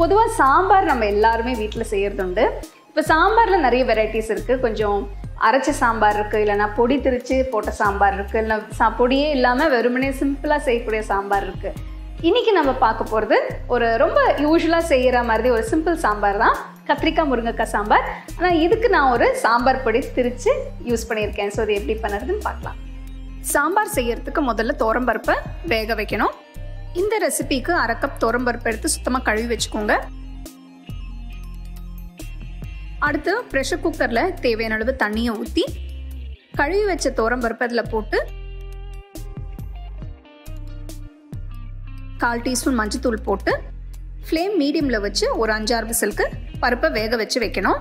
பொதுவாக சாம்பார் நம்ம எல்லாருமே வீட்டில் செய்கிறது உண்டு இப்போ சாம்பாரில் நிறைய வெரைட்டிஸ் இருக்குது கொஞ்சம் அரைச்ச சாம்பார் இருக்குது இல்லைன்னா பொடி திரிச்சு போட்ட சாம்பார் இருக்குது இல்லை சா பொடியே இல்லாமல் வெறுமனே சிம்பிளாக செய்யக்கூடிய சாம்பார் இருக்குது இன்றைக்கி நம்ம பார்க்க போகிறது ஒரு ரொம்ப யூஸ்வலாக செய்கிற மாதிரி ஒரு சிம்பிள் சாம்பார் தான் கத்திரிக்காய் முருங்கைக்காய் சாம்பார் ஆனால் இதுக்கு நான் ஒரு சாம்பார் பொடி திரித்து யூஸ் பண்ணியிருக்கேன் ஸோ இது எப்படி பண்ணுறதுன்னு பார்க்கலாம் சாம்பார் செய்யறதுக்கு முதல்ல தோரம்பருப்பை வேக வைக்கணும் இந்த ரெசிபிக்கு அரை கப் தோரம்பருப்பு எடுத்து சுத்தமாக கழுவி வச்சுக்கோங்க அடுத்து ப்ரெஷர் குக்கரில் தேவையான அளவு தண்ணியை ஊற்றி கழுவி வச்ச தோரம்பருப்பு அதில் போட்டு கால் டீஸ்பூன் மஞ்சத்தூள் போட்டு ஃப்ளேம் மீடியமில் வச்சு ஒரு அஞ்சாறு விசிலுக்கு பருப்பை வேக வச்சு வைக்கணும்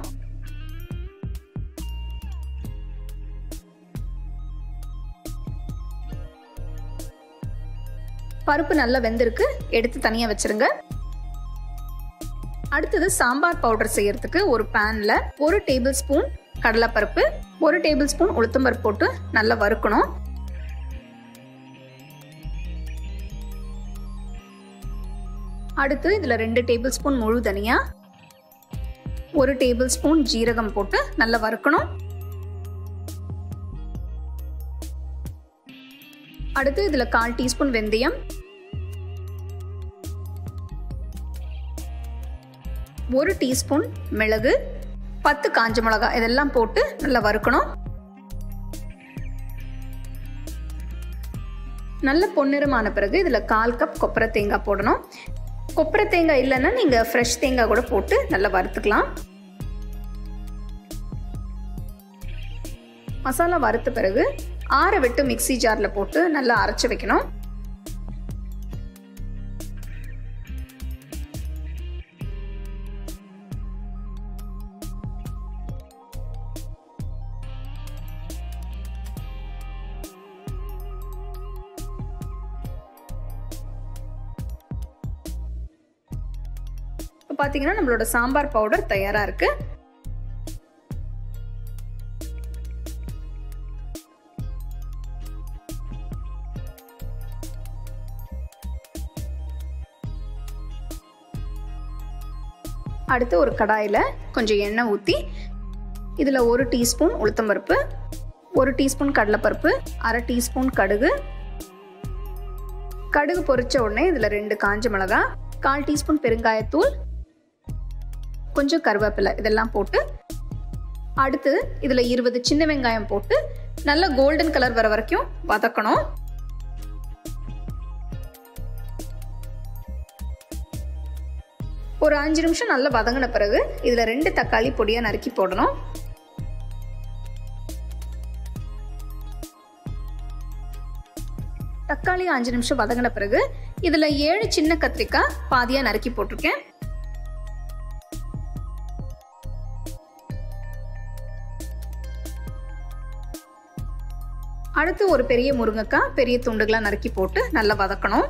பருப்பு நல்லா வெந்திருக்கு எடுத்து தனியாக வச்சிருங்க அடுத்தது சாம்பார் பவுடர் செய்யறதுக்கு ஒரு பேனில் ஒரு டேபிள் ஸ்பூன் கடலைப்பருப்பு ஒரு டேபிள் ஸ்பூன் உளுத்தம்பருப்பு போட்டு நல்லா வறுக்கணும் அடுத்து இதில் ரெண்டு டேபிள் ஸ்பூன் முழு தனியா ஒரு டேபிள் ஸ்பூன் ஜீரகம் போட்டு நல்லா வறுக்கணும் அடுத்து இதில் கால் டீஸ்பூன் வெந்தயம் ஒரு டீஸ்பூன் மிளகு பத்து காஞ்ச மிளகா இதெல்லாம் போட்டு நல்லா வறுக்கணும் நல்ல பொன்னிறமான பிறகு இதில் கால் கப் கொப்பரை தேங்காய் போடணும் கொப்பரை தேங்காய் இல்லைன்னா நீங்கள் ஃப்ரெஷ் தேங்காய் கூட போட்டு நல்லா வறுத்துக்கலாம் மசாலா வறுத்த பிறகு ஆற விட்டு மிக்சி ஜாரில் போட்டு நல்லா அரைச்சி வைக்கணும் இப்போ பார்த்தீங்கன்னா நம்மளோட சாம்பார் பவுடர் தயாராக இருக்குது அடுத்து ஒரு கடாயில் கொஞ்சம் எண்ணெய் ஊற்றி இதில் ஒரு டீஸ்பூன் உளுத்தம்பருப்பு ஒரு டீஸ்பூன் கடலைப்பருப்பு அரை டீஸ்பூன் கடுகு கடுகு பொரிச்ச உடனே இதில் ரெண்டு காஞ்ச மிளகா கால் டீஸ்பூன் பெருங்காயத்தூள் கொஞ்சம் கருவேப்பிலை இதெல்லாம் போட்டு அடுத்து இதில் இருபது சின்ன வெங்காயம் போட்டு நல்ல கோல்டன் கலர் வர வரைக்கும் வதக்கணும் ஒரு அஞ்சு நிமிஷம் நல்லா வதங்கின பிறகு இதில் ரெண்டு தக்காளி பொடியாக நறுக்கி போடணும் தக்காளி அஞ்சு நிமிஷம் வதங்கின பிறகு இதில் ஏழு சின்ன கத்திரிக்காய் பாதியாக நறுக்கி போட்டிருக்கேன் அடுத்து ஒரு பெரிய முருங்கைக்காய் பெரிய துண்டுகளாக நறுக்கி போட்டு நல்லா வதக்கணும்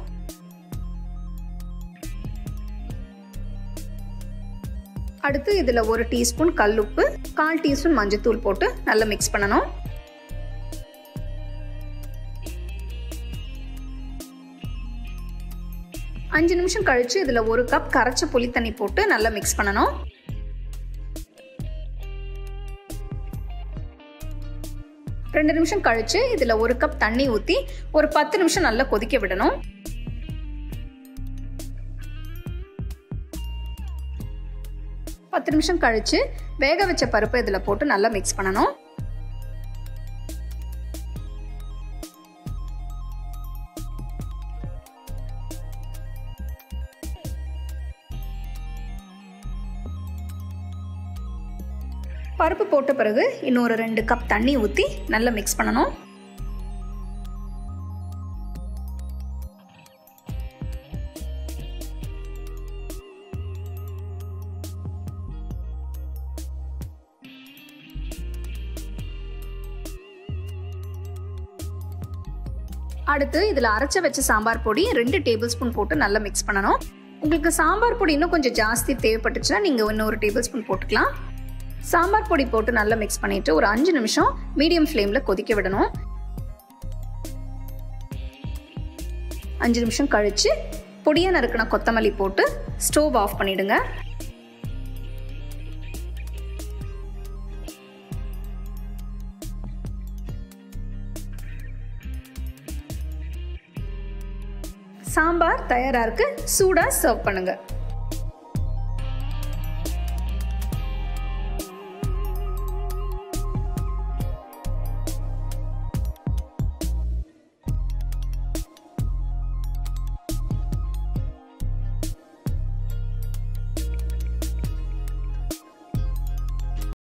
அடுத்து இதில் ஒரு டீஸ்பூன் கல்லுப்பு கால் டீஸ்பூன் மஞ்சத்தூள் போட்டு நல்லா மிக்ஸ் பண்ணணும் அஞ்சு நிமிஷம் கழிச்சு இதில் ஒரு கப் கரைச்ச புளி தண்ணி போட்டு நல்லா மிக்ஸ் பண்ணணும் ரெண்டு நிமிஷம் கழிச்சு இதில் ஒரு கப் தண்ணி ஊற்றி ஒரு பத்து நிமிஷம் நல்லா கொதிக்க விடணும் பத்து நிமிஷம் கழிச்சு வேக வச்ச பருப்பு இதில் போட்டு நல்லா மிக்ஸ் பண்ணணும் பருப்பு போட்ட பிறகு இன்னொரு ரெண்டு கப் தண்ணி ஊற்றி நல்லா மிக்ஸ் பண்ணணும் அடுத்து இதில் அரைச்ச வச்ச சாம்பார் பொடி ரெண்டு டேபிள் ஸ்பூன் போட்டு நல்லா மிக்ஸ் பண்ணணும் உங்களுக்கு சாம்பார் பொடி இன்னும் கொஞ்சம் ஜாஸ்தி தேவைப்பட்டுச்சுன்னா நீங்கள் இன்னும் ஒரு டேபிள் ஸ்பூன் போட்டுக்கலாம் சாம்பார் பொடி போட்டு நல்லா மிக்ஸ் பண்ணிட்டு ஒரு அஞ்சு நிமிஷம் மீடியம் ஃப்ளேமில் கொதிக்க விடணும் அஞ்சு நிமிஷம் கழிச்சு பொடியாக நறுக்கின கொத்தமல்லி போட்டு ஸ்டோவ் ஆஃப் பண்ணிடுங்க சாம்பார் தயாராக இருக்கு சூடாக சர்வ் பண்ணுங்கள்